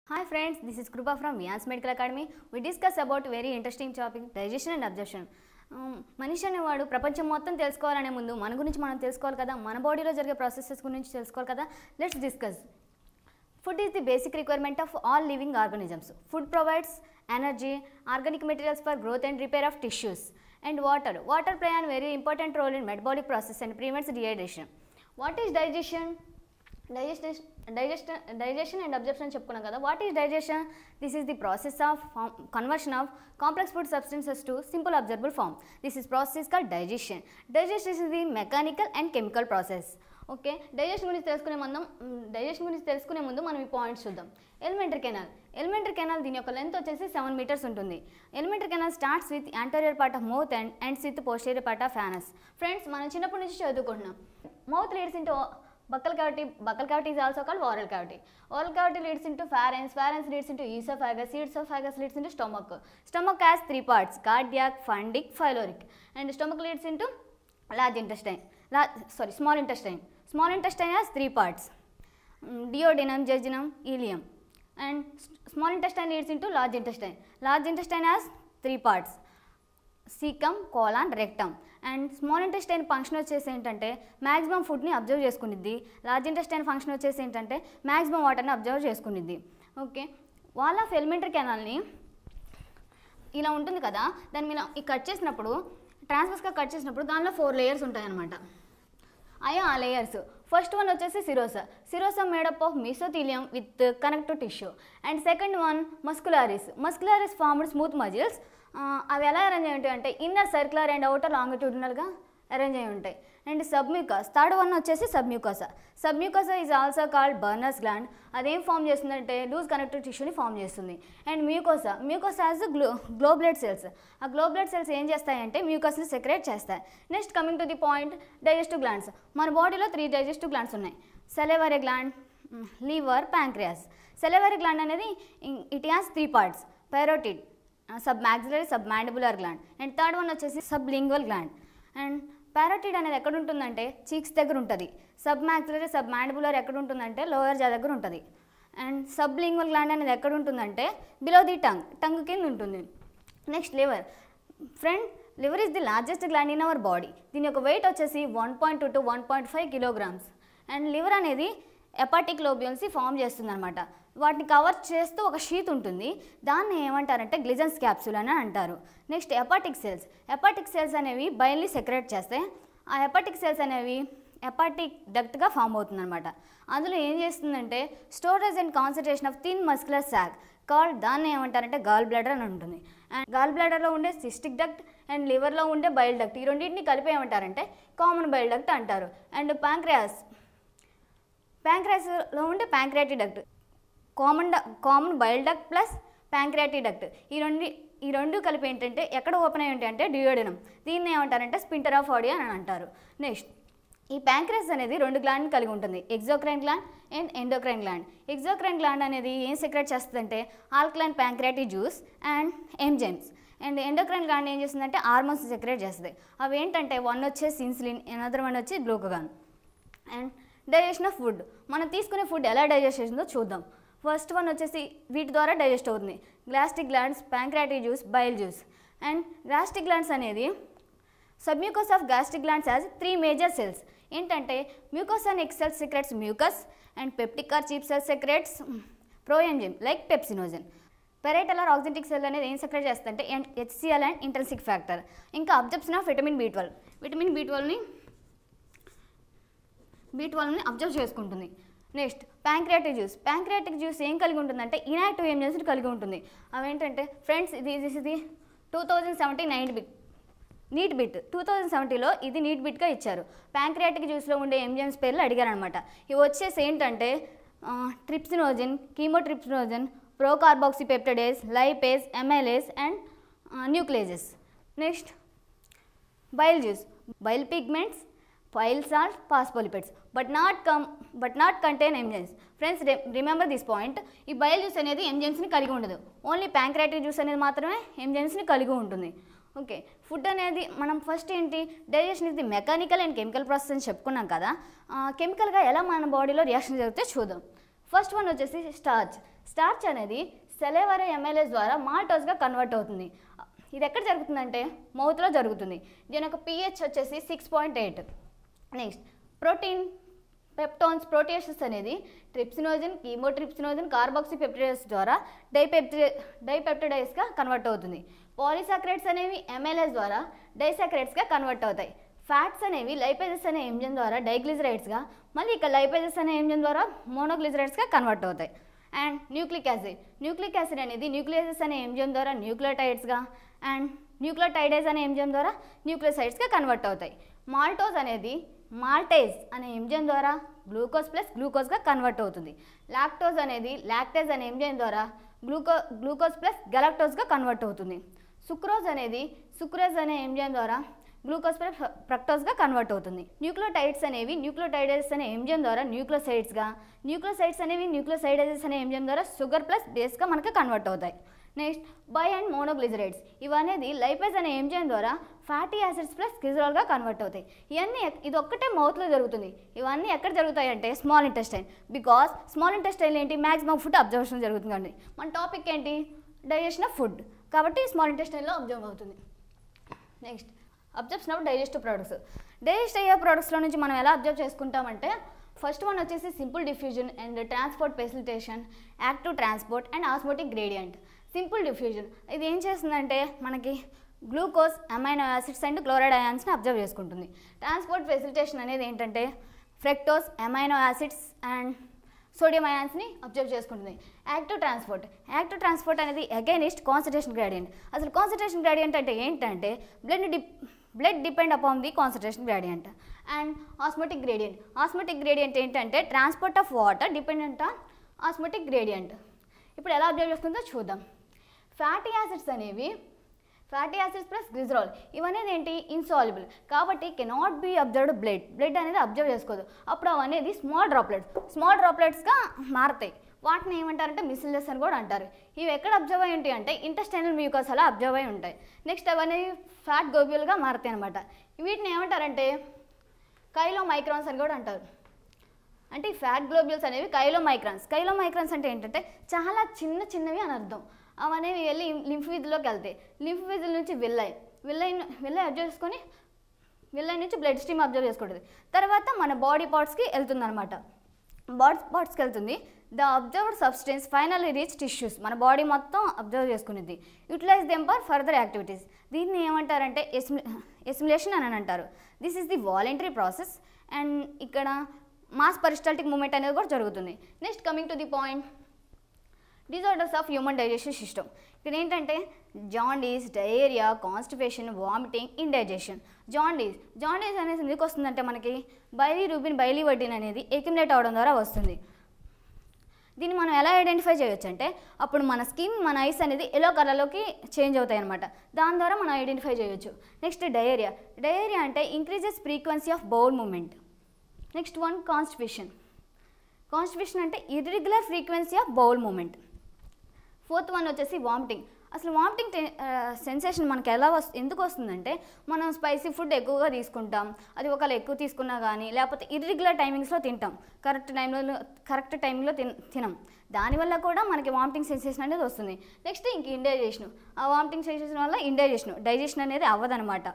Hi friends, this is Krupa from Vians Medical Academy. We discuss about very interesting topic digestion and absorption. Um, మనిషి అనేవాడు ప్రపంచం మొత్తం తెలుసుకోవాలనే ముందు మన గురించి మనం తెలుసుకోవాలి కదా మన బాడీలో జరిగే ప్రాసెసెస్ గురించి తెలుసుకోవాలి కదా let's discuss food is the basic requirement of all living organisms food provides energy organic materials for growth and repair of tissues and water water play an very important role in metabolic process and prevents dehydration what is digestion digest digestion digestion and absorption చెప్పుకున్నాం కదా what is digestion this is the process of conversion of complex food substances to simple absorbable form this is process call digestion digestion is the mechanical and chemical process okay digestion గురించి తెలుసుకునే ముందు digestion గురించి తెలుసుకునే ముందు మనం ఈ points చూద్దాం elementary canal elementary canal దీని యొక్క లెంత్ వచ్చేసి సెవెన్ మీటర్స్ ఉంటుంది elementary canal starts with anterior part of mouth and ends with posterior part of anus friends మనం చిన్నప్పటి నుంచి చదువుకుంటున్నాం mouth leads into buccal cavity buccal cavity is also called oral cavity oral cavity leads into pharynx pharynx leads into esophagus esophagus leads into stomach stomach has three parts cardiac fundic phyloric and stomach leads into large intestine large, sorry small intestine small intestine has three parts mm, duodenum jejunum ileum and s- small intestine leads into large intestine large intestine has three parts caecum colon rectum and small intestine function వచ్చేసి ఏంటంటే maximum ఫుడ్ని absorb చేసుకునిద్ది large intestine function వచ్చేసి ఏంటంటే maximum వాటర్ని absorb చేసుకునిద్ది okay wall of elementary కెనాల్ని ఇలా ఉంటుంది కదా దాని మీద ఈ కట్ చేసినప్పుడు ట్రాన్స్ఫర్స్గా కట్ చేసినప్పుడు దానిలో ఫోర్ లేయర్స్ ఉంటాయి అన్నమాట అయ్యా ఆ లేయర్స్ ఫస్ట్ వన్ వచ్చేసి serosa serosa made up of mesothelium with connective tissue and second one muscularis muscularis formed smooth muscles అవి ఎలా అరేంజ్ అయి ఉంటాయి అంటే ఇన్నర్ సర్క్యులర్ అండ్ అవుటర్ లాంగిట్యూడినల్గా అరేంజ్ అయి ఉంటాయి అండ్ సబ్మ్యూకాస్ థర్డ్ వన్ వచ్చేసి submucosa submucosa is also called Brunner's gland అదేం ఫామ్ చేస్తుందంటే లూజ్ కనెక్టివ్ టిష్యూని ఫామ్ చేస్తుంది అండ్ మ్యూకోసా మ్యూకోసా యాజ్ గ్లో గ్లోబ్లెడ్ సెల్స్ ఆ గ్లోబ్లెడ్ సెల్స్ ఏం చేస్తాయంటే మ్యూకస్ని సెక్రేట్ చేస్తాయి next coming to the point digestive glands మన బాడీలో త్రీ డైజెస్టివ్ గ్లాండ్స్ ఉన్నాయి salivary gland liver pancreas salivary gland అనేది it has three parts parotid submaxillary submandibular gland and third one వచ్చేసి sublingual gland and parotid అనేది ఎక్కడ ఉంటుందంటే cheeks దగ్గర ఉంటుంది సబ్ మ్యాక్సిలరీ సబ్ మ్యాండిబులర్ ఎక్కడ ఉంటుందంటే లోయర్ జా దగ్గర ఉంటుంది అండ్ సబ్ లింగ్వల్ గ్లాండ్ అనేది ఎక్కడ ఉంటుందంటే బిలో ది టంగ్ టంగ్ కింద ఉంటుంది next liver friend liver is the largest gland in our body దీని యొక్క వెయిట్ వచ్చేసి one point two to one point five kilograms and liver అనేది ఎపాటిక్ లోబియల్స్ని ఫామ్ చేస్తుంది అనమాట వాటిని కవర్ చేస్తూ ఒక షీత్ ఉంటుంది దాన్ని ఏమంటారంటే గ్లిజన్స్ క్యాప్సూల్ అని అంటారు next hepatic cells hepatic cells అనేవి బయల్ని సెక్రేట్ చేస్తాయి ఆ ఎపాటిక్ సెల్స్ అనేవి ఎపాటిక్ డక్ట్గా ఫామ్ అవుతుంది అనమాట అందులో ఏం చేస్తుందంటే storage and concentration of thin muscular sac call దాన్ని ఏమంటారంటే గాల్ బ్లాడర్ అని ఉంటుంది అండ్ గాల్ బ్లాడర్లో ఉండే సిస్టిక్ డక్ట్ అండ్ లివర్లో ఉండే బైల్ డక్ట్ ఈ రెండింటిని కలిపి ఏమంటారంటే కామన్ బైల్ డక్ట్ అంటారు అండ్ ప్యాంక్రియాస్ ప్యాంక్రియాస్లో ఉండే pancreatic duct common common bile duct plus pancreatic duct ఈ రెండు ఈ రెండు కలిపి ఏంటంటే ఎక్కడ ఓపెన్ అయి ఉంటాయి అంటే డియోడినం దీన్ని ఏమంటారంటే స్పింటర్ ఆఫ్ ఆడియో అని అంటారు నెక్స్ట్ ఈ ప్యాంక్రస్ అనేది రెండు గ్లాండ్ కలిగి ఉంటుంది exocrine gland and endocrine gland exocrine gland అనేది ఏం సెక్రెట్ చేస్తుందంటే alkaline pancreatic juice and enzymes and endocrine gland ఏం చేస్తుందంటే హార్మోన్స్ సెక్రేట్ చేస్తుంది అవి ఏంటంటే వన్ వచ్చేసి ఇన్సులిన్ అనదర్ వన్ వచ్చి glucagon and digestion of food మనం తీసుకునే ఫుడ్ ఎలా డైజెస్ట్ చేసిందో చూద్దాం ఫస్ట్ వన్ వచ్చేసి వీటి ద్వారా డైజెస్ట్ అవుతుంది gastric glands pancreatic juice bile juice and gastric glands అనేది submucosa of gastric glands has three major cells ఏంటంటే mucus and ex cells secretes mucus and peptic or chief cell secretes proenzyme like pepsinogen parietal oxyntic cell అనేది ఏం secrete చేస్తుందంటే HCl and intrinsic factor ఇంకా absorption of vitamin B twelve vitamin B ట్వెల్వ్ని B ట్వెల్వ్ని absorb చేసుకుంటుంది next pancreatic juice pancreatic juice ఏం కలిగి ఉంటుందంటే ఇనాక్టివ్ ఎంజైమ్స్ని కలిగి ఉంటుంది అవేంటంటే ఫ్రెండ్స్ ఇది ఇది ఇది two thousand seventy nine bit NEET bit two thousand సెవెంటీలో ఇది నీట్ బిట్గా ఇచ్చారు ప్యాంక్రియాటిక్ జ్యూస్లో ఉండే ఎంజైమ్స్ పేర్లు అడిగారు అనమాట ఇవి వచ్చేసి ఏంటంటే trypsinogen chymotrypsinogen procarboxypeptidase lipase amylase and nucleases next bile juice bile pigments bile salt phospholipids but not come but not contain enzymes friends remember this point ఈ బైల్ జ్యూస్ అనేది ఎంజైమ్స్ని కలిగి ఉండదు ఓన్లీ ప్యాంక్రాటిక్ జ్యూస్ అనేది మాత్రమే ఎంజైమ్స్ని కలిగి ఉంటుంది okay food అనేది మనం ఫస్ట్ ఏంటి డైజెషన్ ఇది మెకానికల్ అండ్ కెమికల్ ప్రాసెస్ అని చెప్పుకున్నాం కదా కెమికల్గా ఎలా మన బాడీలో రియాక్షన్ జరిగితే చూద్దాం ఫస్ట్ వన్ వచ్చేసి స్టార్చ్ స్టార్చ్ అనేది సెలెవరే ఎంఎల్ఏస్ ద్వారా మాల్టోస్గా కన్వర్ట్ అవుతుంది ఇది ఎక్కడ జరుగుతుందంటే మౌత్లో జరుగుతుంది దీని యొక్క పిహెచ్ వచ్చేసి six point eight next protein peptones proteases అనేది ట్రిప్సినోజన్ కీమోట్రిప్సినోజన్ కార్బాక్సీ పెప్టిడైస్ ద్వారా డైపెప్టి డైపెప్టిడైస్గా కన్వర్ట్ అవుతుంది పాలిసాక్రైడ్స్ అనేవి ఎంఎల్ఎస్ ద్వారా డైసాక్రైడ్స్గా కన్వర్ట్ అవుతాయి ఫ్యాట్స్ అనేవి లైపేజెస్ అనే ఎంజన్ ద్వారా డైగ్లిజరైడ్స్గా మళ్ళీ ఇక్కడ లైపేజెస్ అనే ఎంజన్ ద్వారా మోనోగ్లిజరైడ్స్గా కన్వర్ట్ అవుతాయి and nucleic acid nucleic acid అనేది న్యూక్లియసెస్ అనే ఎంజిఎం ద్వారా న్యూక్లియోటైడ్స్గా అండ్ న్యూక్లియోటైడేజ్ అనే ఎంజిఎం ద్వారా న్యూక్లియోసైడ్స్గా కన్వర్ట్ అవుతాయి మాల్టోజ్ అనేది మాల్టేజ్ అనే ఎంజిఎం ద్వారా గ్లూకోజ్ ప్లస్ గ్లూకోజ్గా కన్వర్ట్ అవుతుంది లాక్టోజ్ అనేది లాక్టేజ్ అనే ఎంజిఎం ద్వారా గ్లూకో గ్లూకోజ్ ప్లస్ గెలాక్టోజ్గా కన్వర్ట్ అవుతుంది సుక్రోజ్ అనేది సుక్రోజ్ అనే ఎంజిఎం ద్వారా గ్లూకోజ్ ప్లస్ ఫ్రక్టోజ్గా కన్వర్ట్ అవుతుంది న్యూక్లియోటైడ్స్ అనేవి న్యూక్లియోటైడేస్ అనే ఎంజిఎం ద్వారా న్యూక్లియోసైడ్స్గా న్యూక్లియోసైడ్స్ అనేవి న్యూక్లియోసైడేజెస్ అనే ఎంజిఎం ద్వారా షుగర్ ప్లస్ బేస్గా మనకి కన్వర్ట్ అవుతాయి నెక్స్ట్ బై అండ్ మోనోగ్లిజరైడ్స్ ఇవనేది లైపేజ్ అనే ఎంజిఎం ద్వారా ఫ్యాటీ యాసిడ్స్ ప్లస్ గ్లిజరాల్గా కన్వర్ట్ అవుతాయి ఇవన్నీ ఎక్- ఇది ఒక్కటే మౌత్లో జరుగుతుంది ఇవన్నీ ఎక్కడ జరుగుతాయి అంటే small intestine because small intestine ఏంటి మ్యాక్సిమం ఫుడ్ అబ్జర్వేషన్ జరుగుతుందండి మన టాపిక్ ఏంటి డైజెషన్ ఆఫ్ ఫుడ్ కాబట్టి స్మాల్ ఇంటెస్టైన్లో అబ్జర్వ్ అవుతుంది నెక్స్ట్ అబ్జర్వ్స్ నవ్వు డైజెస్టివ్ ప్రోడక్ట్స్ డైజెస్ట్ అయ్యే ప్రోడక్ట్స్లో నుంచి మనం ఎలా అబ్జర్వ్ చేసుకుంటామంటే ఫస్ట్ వన్ వచ్చేసి simple diffusion and transport facilitation active transport and osmotic gradient simple diffusion ఇది ఏం చేస్తుందంటే మనకి glucose amino acids and chloride అయాన్స్ని అబ్జర్వ్ చేసుకుంటుంది ట్రాన్స్పోర్ట్ ఫెసిలిటేషన్ అనేది ఏంటంటే ఫ్రెక్టోస్ అమైనో యాసిడ్స్ అండ్ సోడియం అయాన్స్ని అబ్జర్వ్ చేసుకుంటుంది యాక్టివ్ ట్రాన్స్పోర్ట్ యాక్టివ్ ట్రాన్స్పోర్ట్ అనేది అగైనిస్ట్ కాన్సన్ట్రేషన్ గ్రాడియంట్ అసలు కాన్సన్ట్రేషన్ గ్రాడియంట్ అంటే ఏంటంటే బ్లడ్ డిప్ blood depend upon the concentration gradient and osmotic gradient osmotic gradient ఏంటంటే transport of water dependent on osmotic gradient ఇప్పుడు ఎలా అబ్జర్వ్ చేస్తుందో చూద్దాం ఫ్యాటీ యాసిడ్స్ అనేవి ఫ్యాటీ యాసిడ్స్ ప్లస్ గ్లిజరాల్ ఇవనేది ఏంటి ఇన్సాల్యుబుల్ కాబట్టి cannot be absorbed blood blood అనేది అబ్జర్వ్ చేసుకోదు అప్పుడు అవనేది స్మాల్ డ్రాప్లెట్స్ స్మాల్ డ్రాప్లెట్స్గా మారుతాయి వాటిని ఏమంటారంటే మిసిల్లెస్ అని కూడా అంటారు ఇవి ఎక్కడ అబ్జర్వ్ అయి ఉంటాయి అంటే ఇంటెస్టైనల్ మ్యూకస్ అలా అబ్జర్వ్ అయి ఉంటాయి నెక్స్ట్ అవన్నీ ఫ్యాట్ గోబ్యూల్గా మారుతాయి అనమాట వీటిని ఏమంటారంటే కైలో మైక్రాన్స్ అని కూడా అంటారు అంటే ఈ ఫ్యాట్ గ్లోబ్యూల్స్ అనేవి కైలో మైక్రాన్స్ కైలో మైక్రాన్స్ అంటే ఏంటంటే చాలా చిన్న చిన్నవి అని అర్థం అవనేవి వెళ్ళి లింఫ్ వీధిలోకి వెళ్తాయి లింఫ్ వీధుల నుంచి విల్లై విల్లై విల్లై అబ్జర్వ్ చేసుకొని విల్లై నుంచి బ్లడ్ స్ట్రీమ్ అబ్జర్వ్ చేసుకుంటుంది తర్వాత మన బాడీ పార్ట్స్కి వెళ్తుంది అనమాట బాడీ పార్ట్స్కి వెళ్తుంది the absorbed substance finally reach tissues మన బాడీ మొత్తం అబ్జర్వ్ చేసుకునేది utilise them for further activities దీన్ని ఏమంటారంటే ఎస్మి ఎస్మిలేషన్ అని అంటారు this is the voluntary process and ఇక్కడ మాస్ పరిస్టాల్టిక్ మూమెంట్ అనేది కూడా జరుగుతుంది next coming to the point disorders of human digestion system ఇక్కడ ఏంటంటే jaundice diarrhoea constipation vomiting indigestion jaundice jaundice అనేది ఎందుకు వస్తుందంటే మనకి బైలీ రూబిన్ బైలీ వడ్డిన్ అనేది ఎక్యుమిలేట్ అవడం ద్వారా వస్తుంది దీన్ని మనం ఎలా ఐడెంటిఫై చేయొచ్చు అంటే అప్పుడు మన స్కిన్ మన ఐస్ అనేది ఎల్లో కలర్లోకి చేంజ్ అవుతాయి అనమాట దాని ద్వారా మనం ఐడెంటిఫై చేయొచ్చు నెక్స్ట్ డయేరియా డయేరియా అంటే increases frequency of bowel movement next one constipation constipation అంటే irregular frequency of bowel movement fourth one వచ్చేసి వామిటింగ్ అసలు వామిటింగ్ సెన్సేషన్ మనకి ఎలా వస్తు ఎందుకు వస్తుందంటే మనం స్పైసీ ఫుడ్ ఎక్కువగా తీసుకుంటాం అది ఒకవేళ ఎక్కువ తీసుకున్నా కానీ లేకపోతే ఇర్రెగ్యులర్ టైమింగ్స్లో తింటాం కరెక్ట్ టైంలో కరెక్ట్ టైంలో తిన తినం దానివల్ల కూడా మనకి వామిటింగ్ సెన్సేషన్ అనేది వస్తుంది నెక్స్ట్ ఇంక ఇండైజేషన్ ఆ వామిటింగ్ సెన్సేషన్ వల్ల ఇండైజేషన్ డైజెషన్ అనేది అవ్వదనమాట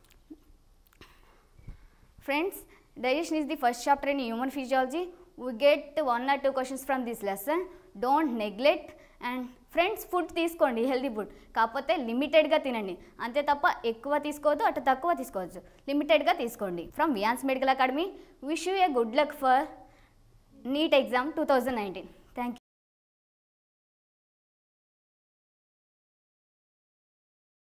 friends digestion is the first chapter in human physiology we get one or two questions from this lesson don't neglect and friends food తీసుకోండి హెల్తీ ఫుడ్ కాకపోతే లిమిటెడ్గా తినండి అంతే తప్ప ఎక్కువ తీసుకోవద్దు అటు తక్కువ తీసుకోవచ్చు లిమిటెడ్గా తీసుకోండి from Vians medical academy wish you a good luck for NEET exam two thousand nineteen